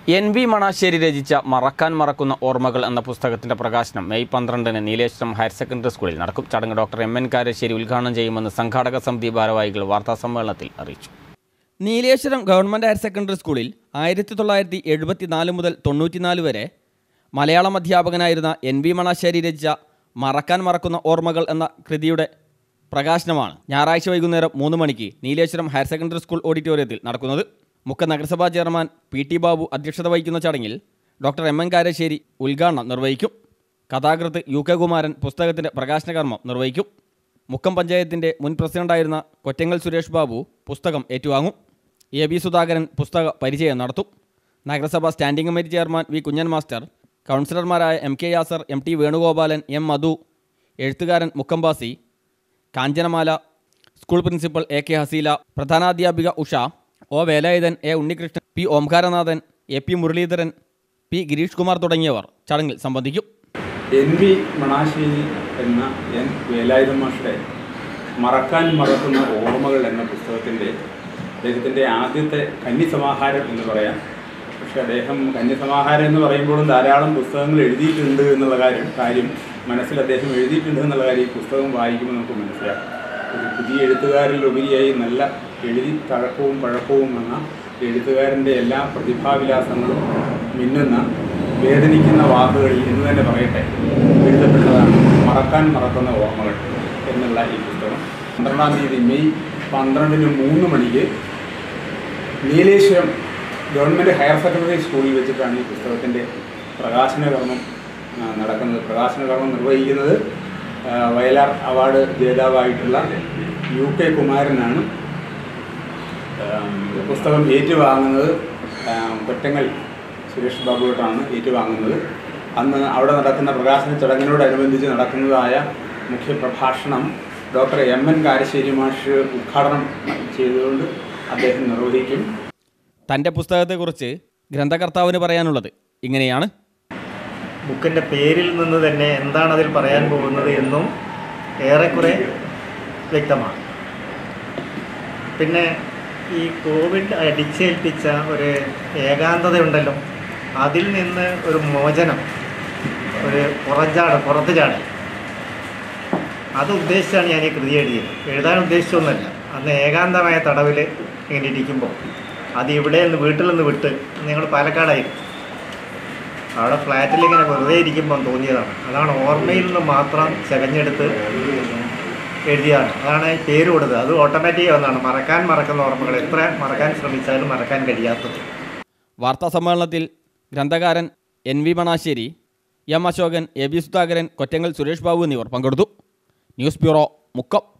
N V Manassery രചിച്ച മറക്കാൻ മറക്കുന്ന ഓർമ്മകൾ എന്ന പുസ്തകത്തിന്റെ പ്രകാശനം മെയ് പന്ത്രണ്ടിന് നീലേശ്വരം ഹയർ സെക്കൻഡറി സ്കൂളിൽ നടക്കും ചടങ്ങ് ഡോക്ടർ എം എൻ കാരശ്ശേരി ഉദ്ഘാടനം ചെയ്യുമെന്ന് സംഘാടക സമിതി ഭാരവാഹികൾ വാർത്താസമ്മേളനത്തിൽ അറിയിച്ചു നീലേശ്വരം ഗവൺമെൻറ് ഹയർ സെക്കൻഡറി സ്കൂളിൽ ആയിരത്തി തൊള്ളായിരത്തി എഴുപത്തിനാല് മുതൽ തൊണ്ണൂറ്റിനാല് വരെ മലയാളം അധ്യാപകനായിരുന്ന എൻ വി മണാശ്ശേരി രചിച്ച മറക്കാൻ മറക്കുന്ന ഓർമ്മകൾ എന്ന കൃതിയുടെ പ്രകാശനമാണ് ഞായറാഴ്ച വൈകുന്നേരം മൂന്ന് മണിക്ക് നീലേശ്വരം ഹയർ സെക്കൻഡറി സ്കൂൾ ഓഡിറ്റോറിയത്തിൽ നടക്കുന്നത് മുഖ്യ നഗരസഭാ ചെയർമാൻ പി ടി ബാബു അധ്യക്ഷത വഹിക്കുന്ന ചടങ്ങിൽ ഡോക്ടർ എം എൻ കാരശ്ശേരി ഉദ്ഘാടനം നിർവഹിക്കും കഥാകൃത്ത് യു കെ കുമാരൻ പുസ്തകത്തിൻ്റെ പ്രകാശന കർമ്മം നിർവഹിക്കും മുക്കം പഞ്ചായത്തിൻ്റെ മുൻ പ്രസിഡന്റായിരുന്ന കൊറ്റങ്ങൽ സുരേഷ് ബാബു പുസ്തകം ഏറ്റുവാങ്ങും എ ബി സുധാകരൻ പുസ്തക പരിചയം നടത്തും നഗരസഭ standing committee chairman V Kunhan master കൗൺസിലർമാരായ M K Yasar M T Venugopalan M Madhu എഴുത്തുകാരൻ മുക്കംബാസി Kanchanamala school principal A K Haseela പ്രധാനാധ്യാപിക Usha O Velayudhan A Unnikrishnan P Omkaranathan A P Muraleedharan P Girish Kumar തുടങ്ങിയവർ ചടങ്ങിൽ സംബന്ധിക്കും എൻ വി മണാശ്ശേരി എന്ന എൻ വേലായുധ മാഷയുടെ മറക്കാൻ മറക്കുന്ന ഓർമ്മകൾ എന്ന പുസ്തകത്തിൻ്റെ അദ്ദേഹത്തിൻ്റെ ആദ്യത്തെ കന്യസമാഹാരം എന്ന് പറയാം പക്ഷേ അദ്ദേഹം കന്യസമാഹാരം എന്ന് പറയുമ്പോഴും ധാരാളം പുസ്തകങ്ങൾ എഴുതിയിട്ടുണ്ട് എന്നുള്ള കാര്യം കാര്യം മനസ്സിൽ അദ്ദേഹം എഴുതിയിട്ടുണ്ട് എന്നുള്ള കാര്യം ഈ പുസ്തകം വായിക്കുമ്പോൾ നമുക്ക് മനസ്സിലാക്കാം ഒരു പുതിയ എഴുത്തുകാരിൽ ഉപരിയായി നല്ല എഴുതി തഴക്കവും പഴക്കവും എന്ന എഴുത്തുകാരൻ്റെ എല്ലാ പ്രതിഭാവിലാസങ്ങളും മിന്നുന്ന വേദനിക്കുന്ന വാക്കുകളിൽ എന്ന് തന്നെ പറയട്ടെ എഴുതപ്പെട്ടതാണ് മറക്കാൻ മറക്കുന്ന ഓർമ്മകൾ എന്നുള്ള ഈ പുസ്തകം പന്ത്രണ്ടാം തീയതി മെയ് പന്ത്രണ്ടിന് മൂന്ന് മണിക്ക് നീലേശ്വരം ഗവൺമെൻറ് ഹയർ സെക്കൻഡറി സ്കൂളിൽ വെച്ചിട്ടാണ് ഈ പുസ്തകത്തിൻ്റെ പ്രകാശന കർമ്മം ആ, നടക്കുന്നത് പ്രകാശന കർമ്മം നിർവഹിക്കുന്നത് ആ, വയലാർ അവാർഡ് ജേതാവായിട്ടുള്ള യു കെ കുമാരനാണ് ആം, പുസ്തകം ഏറ്റുവാങ്ങുന്നത് ആം, കൊറ്റങ്ങൽ സുരേഷ് ബാബുവായിട്ടാണ് ഏറ്റുവാങ്ങുന്നത് അന്ന് അവിടെ നടക്കുന്ന പ്രകാശന ചടങ്ങിനോടനുബന്ധിച്ച് നടക്കുന്നതായ മുഖ്യപ്രഭാഷണം ഡോക്ടർ എം എൻ കാരശ്ശേരി മാഷ് ഉദ്ഘാടനം ചെയ്തുകൊണ്ട് അദ്ദേഹം നിർവഹിക്കും തൻ്റെ പുസ്തകത്തെക്കുറിച്ച് ഗ്രന്ഥകർത്താവിന് പറയാനുള്ളത് ഇങ്ങനെയാണ് ബുക്കിൻ്റെ പേരിൽ നിന്ന് തന്നെ എന്താണ് അതിൽ പറയാൻ പോകുന്നത് എന്നും ഏറെക്കുറെ വ്യക്തമാണ് പിന്നെ ഈ കോവിഡ് അടിച്ചേൽപ്പിച്ച ഒരു ഏകാന്തതയുണ്ടല്ലോ അതിൽ നിന്ന് ഒരു മോചനം ഒരു പുറഞ്ചാട് പുറത്ത് ചാടൽ അത് ഉദ്ദേശിച്ചാണ് ഞാൻ ഈ കൃതി എഴുതിയത് എഴുതാൻ ഉദ്ദേശിച്ചൊന്നുമല്ല അന്ന് ഏകാന്തമായ തടവിൽ ഇങ്ങനെ ഇരിക്കുമ്പോൾ അത് ഇവിടെ നിന്ന് വീട്ടിൽ നിന്ന് വിട്ട് ഞങ്ങൾ പാലക്കാടായിരുന്നു അവിടെ ഫ്ലാറ്റിൽ ഇങ്ങനെ വെറുതെ ഇരിക്കുമ്പോൾ തോന്നിയതാണ് അതാണ് ഓർമ്മയിൽ നിന്ന് മാത്രം ചകഞ്ഞെടുത്ത് എഴുതിയതാണ് അതാണ് ഈ പേര് കൊടുത്തത് അത് ഓട്ടോമാറ്റിക് ഒന്നാണ് മറക്കാൻ മറക്കുന്ന ഓർമ്മകൾ എത്ര മറക്കാൻ ശ്രമിച്ചാലും മറക്കാൻ കഴിയാത്തത് വാർത്താ സമ്മേളനത്തിൽ ഗ്രന്ഥകാരൻ N V Manassery M Ashokan A B Sudhakaran Kottangal Suresh Babu എന്നിവർ പങ്കെടുത്തു ന്യൂസ് ബ്യൂറോ മുക്കം